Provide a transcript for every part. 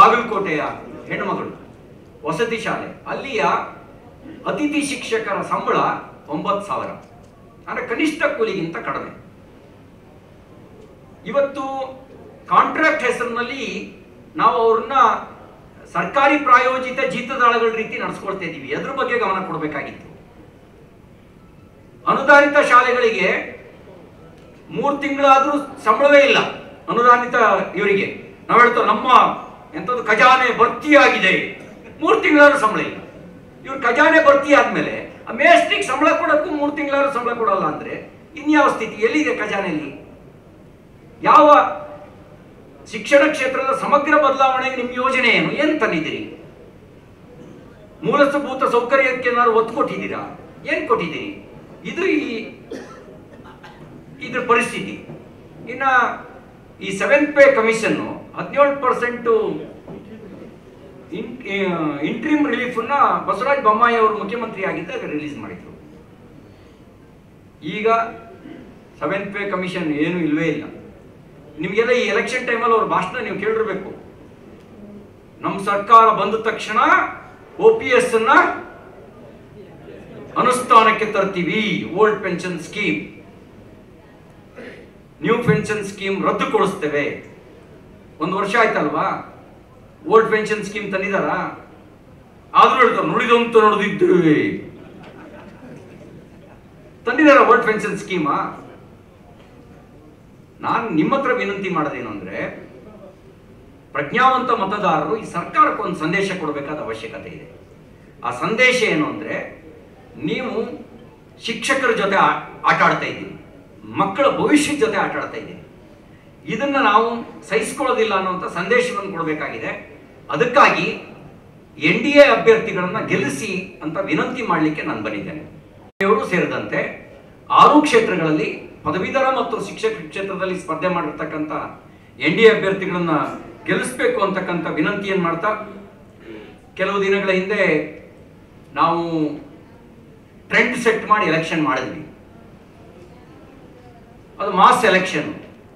ಬಾಗಲಕೋಟೆಯ ಹೆಣ್ಣುಮಗಳು ವಸತಿ ಶಾಲೆ ಅಲ್ಲಿಯ ಅತಿಥಿ ಶಿಕ್ಷಕರ ಸಂಬಳ ಒಂಬತ್ತು ಸಾವಿರ ಅಂದ್ರೆ ಕನಿಷ್ಠ ಕೂಲಿಗಿಂತ ಕಡಿಮೆ ಇವತ್ತು ಕಾಂಟ್ರಾಕ್ಟ್ ಹೆಸರಿನಲ್ಲಿ ನಾವು ಅವ್ರನ್ನ ಸರ್ಕಾರಿ ಪ್ರಾಯೋಜಿತ ಜೀತದಾಳಗಳ ರೀತಿ ನಡೆಸ್ಕೊಳ್ತಾ ಇದ್ದೀವಿ ಅದ್ರ ಬಗ್ಗೆ ಗಮನ ಕೊಡಬೇಕಾಗಿತ್ತು ಅನುದಾನಿತ ಶಾಲೆಗಳಿಗೆ ಮೂರು ತಿಂಗಳಾದ್ರೂ ಸಂಬಳವೇ ಇಲ್ಲ ಅನುದಾನಿತ ಇವರಿಗೆ ನಾವು ಹೇಳ್ತೇವೆ ನಮ್ಮ ಎಂಥದ್ದು ಖಜಾನೆ ಭರ್ತಿಯಾಗಿದೆ ಮೂರು ತಿಂಗಳಾದ್ರೂ ಸಂಬಳ ಇಲ್ಲ ಇವ್ರ ಖಜಾನೆ ಭರ್ತಿ ಆದ್ಮೇಲೆ ಆ ಮೇಸ್ಟ್ರಿಗೆ ಸಂಬಳ ಕೊಡಕ್ಕೂ ಮೂರು ತಿಂಗಳಾದ್ರೂ ಸಂಬಳ ಕೊಡಲ್ಲ ಅಂದ್ರೆ ಇನ್ಯಾವ ಸ್ಥಿತಿ ಎಲ್ಲಿದೆ ಖಜಾನೆಯಲ್ಲಿ ಯಾವ ಶಿಕ್ಷಣ ಕ್ಷೇತ್ರದ ಸಮಗ್ರ ಬದಲಾವಣೆಗೆ ನಿಮ್ಮ ಯೋಜನೆ ಏನು ಏನ್ ತಂದಿದ್ದೀರಿ ಮೂಲಭೂತ ಸೌಕರ್ಯಕ್ಕೆ ಏನಾದ್ರು ಒತ್ತು ಕೊಟ್ಟಿದ್ದೀರಾ ಏನ್ ಕೊಟ್ಟಿದ್ದೀರಿ ಇದು ಈ ಇದ್ರ ಪರಿಸ್ಥಿತಿ ಇನ್ನ ಈ ಸೆವೆನ್ ಪೇ ಕಮಿಷನ್ ಹದಿನೇಳು ಪರ್ಸೆಂಟ್ ಇಂಟ್ರೀಮ್ ರಿಲೀಫ್ ಅನ್ನ ಬಸವರಾಜ ಬೊಮ್ಮಾಯಿ ಅವರು ಮುಖ್ಯಮಂತ್ರಿ ಆಗಿದ್ದಾಗ ರಿಲೀಸ್ ಮಾಡಿದ್ರು ಈಗ ಸೆವೆನ್ ಪೇ ಕಮಿಷನ್ ಏನು ಇಲ್ವೇ ಇಲ್ಲ ನಿಮಗೆಲ್ಲ ಈ ಎಲೆಕ್ಷನ್ ಟೈಮಲ್ಲಿ ಅವ್ರ ಭಾಷಣ ನೀವು ಕೇಳಿರ್ಬೇಕು ನಮ್ಮ ಸರ್ಕಾರ ಬಂದ ತಕ್ಷಣ ಒ ಪಿ ಎಸ್ ಅನ್ನ ಅನುಷ್ಠಾನಕ್ಕೆ ತರ್ತೀವಿ old pension scheme new pension scheme ರದ್ದುಗೊಳಿಸ್ತೇವೆ ಒಂದು ವರ್ಷ ಆಯ್ತಲ್ವಾ ಓಲ್ಡ್ ಪೆನ್ಷನ್ ಸ್ಕೀಮ್ ತಂದಿದಾರ ಆದ್ರೂ ಹೇಳ್ತಾರೆ ನುಡಿದಂತ ನಡೆದಿದ್ದೇವೆ ತಂದಿದಾರ ಓಲ್ಡ್ ಪೆನ್ಷನ್ ಸ್ಕೀಮಾ ನಾನು ನಿಮ್ಮ ಹತ್ರ ವಿನಂತಿ ಮಾಡೋದೇನು ಅಂದ್ರೆ ಪ್ರಜ್ಞಾವಂತ ಮತದಾರರು ಈ ಸರ್ಕಾರಕ್ಕೆ ಒಂದು ಸಂದೇಶ ಕೊಡಬೇಕಾದ ಅವಶ್ಯಕತೆ ಇದೆ ಆ ಸಂದೇಶ ಏನು ಅಂದ್ರೆ ನೀವು ಶಿಕ್ಷಕರ ಜೊತೆ ಆ- ಆಟ ಆಡ್ತಾ ಇದ್ದೀರಿ ಮಕ್ಕಳ ಭವಿಷ್ಯದ ಜೊತೆ ಆಟ ಆಡ್ತಾ ಇದ್ದೀರಿ ಇದನ್ನ ನಾವು ಸಹಿಸ್ಕೊಳ್ಳೋದಿಲ್ಲ ಅನ್ನುವಂಥ ಸಂದೇಶವನ್ನು ಕೊಡಬೇಕಾಗಿದೆ ಅದಕ್ಕಾಗಿ ಎನ್ ಡಿ ಎ ಅಭ್ಯರ್ಥಿಗಳನ್ನ ಗೆಲ್ಲಿಸಿ ಅಂತ ವಿನಂತಿ ಮಾಡಲಿಕ್ಕೆ ನಾನು ಬಂದಿದ್ದೇನೆ ಇವರು ಸೇರಿದಂತೆ ಆರು ಕ್ಷೇತ್ರಗಳಲ್ಲಿ ಪದವೀಧರ ಮತ್ತು ಶಿಕ್ಷಕ ಕ್ಷೇತ್ರದಲ್ಲಿ ಸ್ಪರ್ಧೆ ಮಾಡಿರ್ತಕ್ಕಂಥ ಎನ್ ಡಿ ಎ ಅಭ್ಯರ್ಥಿಗಳನ್ನ ಗೆಲ್ಲಿಸ್ಬೇಕು ಅಂತಕ್ಕಂಥ ವಿನಂತಿಯನ್ನು ಮಾಡ್ತಾ ಕೆಲವು ದಿನಗಳ ಹಿಂದೆ ನಾವು ಟ್ರೆಂಡ್ ಸೆಟ್ ಮಾಡಿ ಎಲೆಕ್ಷನ್ ಮಾಡಿದ್ವಿ ಅದು ಮಾಸ್ ಎಲೆಕ್ಷನ್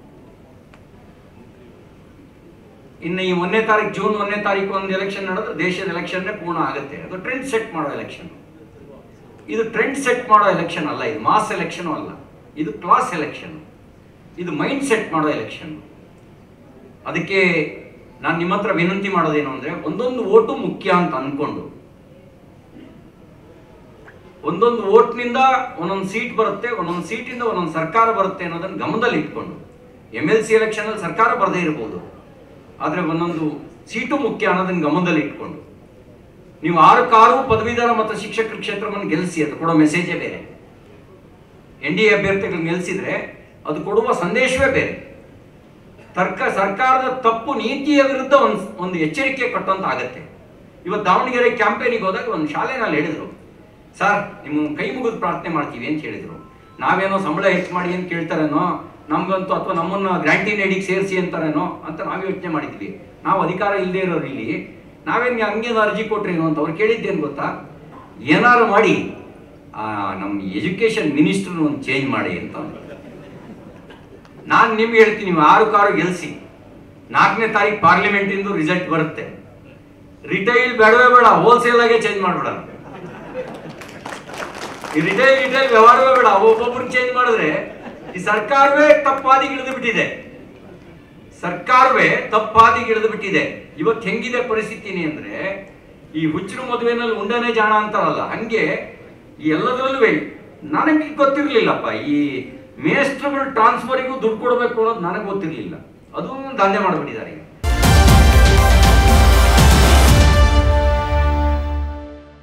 ಇನ್ನು ಈ ಒಂದನೇ ತಾರೀಕು ಜೂನ್ ಒಂದನೇ ತಾರೀಕು ಒಂದು ಎಲೆಕ್ಷನ್ ನಡೆದ್ರೆ ದೇಶದ ಎಲೆಕ್ಷನ್ನೇ ಪೂರ್ಣ ಆಗುತ್ತೆ ಅದು ಟ್ರೆಂಡ್ ಸೆಟ್ ಮಾಡೋ ಎಲೆಕ್ಷನ್ ಇದು ಟ್ರೆಂಡ್ ಸೆಟ್ ಮಾಡೋ ಎಲೆಕ್ಷನ್ ಅಲ್ಲ ಇದು ಮಾಸ್ ಎಲೆಕ್ಷನ್ ಅಲ್ಲ ಇದು ಕ್ಲಾಸ್ ಎಲೆಕ್ಷನ್ ಇದು ಮೈಂಡ್ ಸೆಟ್ ಮಾಡೋ ಎಲೆಕ್ಷನ್ ಅದಕ್ಕೆ ನಾನು ನಿಮ್ಮ ಹತ್ರ ವಿನಂತಿ ಮಾಡೋದೇನು ಅಂದ್ರೆ ಒಂದೊಂದು ಓಟು ಮುಖ್ಯ ಅಂತ ಅನ್ಕೊಂಡು ಒಂದೊಂದು ಓಟ್ನಿಂದ ಒಂದೊಂದು ಸೀಟ್ ಬರುತ್ತೆ ಒಂದೊಂದು ಸೀಟಿಂದ ಒಂದೊಂದು ಸರ್ಕಾರ ಬರುತ್ತೆ ಅನ್ನೋದನ್ನ ಗಮನದಲ್ಲಿ ಇಟ್ಕೊಂಡು ಎಮ್ ಎಲ್ ಸಿ ಎಲೆಕ್ಷನ್ ಅಲ್ಲಿ ಸರ್ಕಾರ ಬರದೇ ಇರಬಹುದು ಆದ್ರೆ ಒಂದೊಂದು ಸೀಟು ಮುಖ್ಯ ಅನ್ನೋದನ್ನ ಗಮನದಲ್ಲಿ ಇಟ್ಕೊಂಡು ನೀವು ಆರು ಕಾರು ಪದವೀಧರ ಮತ್ತು ಶಿಕ್ಷಕರ ಕ್ಷೇತ್ರವನ್ನು ಗೆಲ್ಲಿಸಿ ಅದು ಕೊಡೋ ಮೆಸೇಜೇ ಬೇರೆ ಎನ್ ಡಿ ಎ ಅಭ್ಯರ್ಥಿಗಳನ್ನ ಗೆಲ್ಲಿಸಿದ್ರೆ ಅದು ಕೊಡುವ ಸಂದೇಶವೇ ಬೇರೆ ತರ್ಕ ಸರ್ಕಾರದ ತಪ್ಪು ನೀತಿಯ ವಿರುದ್ಧ ಒಂದು ಒಂದು ಎಚ್ಚರಿಕೆ ಕಟ್ಟುವಂತ ಆಗತ್ತೆ ಇವತ್ತು ದಾವಣಗೆರೆ ಕ್ಯಾಂಪೇನಿಗೆ ಹೋದಾಗ ಒಂದು ಶಾಲೆನಲ್ಲಿ ಹೇಳಿದ್ರು ಸರ್ ನಿಮ್ಮ ಕೈ ಮುಗಿದು ಪ್ರಾರ್ಥನೆ ಮಾಡ್ತೀವಿ ಅಂತ ಹೇಳಿದ್ರು ನಾವೇನೋ ಸಂಬಳ ಹೆಚ್ಚು ಮಾಡಿ ಅಂತ ಕೇಳ್ತಾರೇನೋ ನಮ್ಗಂತೂ ಅಥವಾ ನಮ್ಮನ್ನ ಗ್ರಾಂಟಿನ್ ಎಡಿಗೆ ಸೇರಿಸಿ ಅಂತಾರೇನೋ ಅಂತ ನಾವು ಯೋಚನೆ ಮಾಡಿದ್ವಿ ನಾವು ಅಧಿಕಾರ ಇಲ್ಲದೆ ಇರೋರು ಇಲ್ಲಿ ನಾವೇನು ಹಂಗೇನು ಅರ್ಜಿ ಕೊಟ್ರೇನು ಅಂತ ಅವ್ರು ಕೇಳಿದ್ದೇನು ಗೊತ್ತಾ ಏನಾರು ಮಾಡಿ ಆ, ನಮ್ಮ ಎಜುಕೇಶನ್ ಮಿನಿಸ್ಟರ್ನ ಒಂದು ಚೇಂಜ್ ಮಾಡಿ ಅಂತ ಅಂದ್ರು. ನಾನು ನಿಮ್ಗೆ ಹೇಳ್ತೀನಿ ನೀವು ಆರು ಕಾರು ಗೆಲ್ಸಿ ನಾಲ್ಕನೇ ತಾರೀಕು ಪಾರ್ಲಿಮೆಂಟ್ ಇಂದು ರಿಸಲ್ಟ್ ಬರುತ್ತೆ ರಿಟೈಲ್ ಬೇಡವೇ ಬೇಡ ಹೋಲ್ಸೇಲ್ ಆಗೇ ಚೇಂಜ್ ಮಾಡ್ಬಿಡ ಈ ರಿಟೈಲ್ ರಿಟೈಲ್ ವ್ಯವಹಾರವೇ ಬೇಡ ಒಬ್ಬೊಬ್ರಿಗೆ ಚೇಂಜ್ ಮಾಡಿದ್ರೆ ಈ ಸರ್ಕಾರವೇ ತಪ್ಪಾದಿಗೆ ಇಳಿದು ಬಿಟ್ಟಿದೆ ಸರ್ಕಾರವೇ ತಪ್ಪಾದಿಗೆ ಇಳಿದು ಬಿಟ್ಟಿದೆ ಇವತ್ತು ಹೆಂಗಿದೆ ಪರಿಸ್ಥಿತಿನಿ ಅಂದ್ರೆ ಈ ಹುಚ್ಚರು ಮದುವೆನಲ್ಲಿ ಉಂಡನೆ ಜಾಣ ಅಂತಾರಲ್ಲ ಹಂಗೆ ಈ ಎಲ್ಲದರಲ್ಲೂ ನನಗೆ ಗೊತ್ತಿರ್ಲಿಲ್ಲಪ್ಪ ಈ ಮೇಸ್ಟ್ರುಗಳು ಟ್ರಾನ್ಸ್ಫರಿಗೂ ದುಡ್ಡು ಕೊಡಬೇಕು ಅನ್ನೋದು ನನಗೆ ಗೊತ್ತಿರಲಿಲ್ಲ ಅದು ದಂಧೆ ಮಾಡಿಬಿಟ್ಟಿದ್ದಾರೆ ಈಗ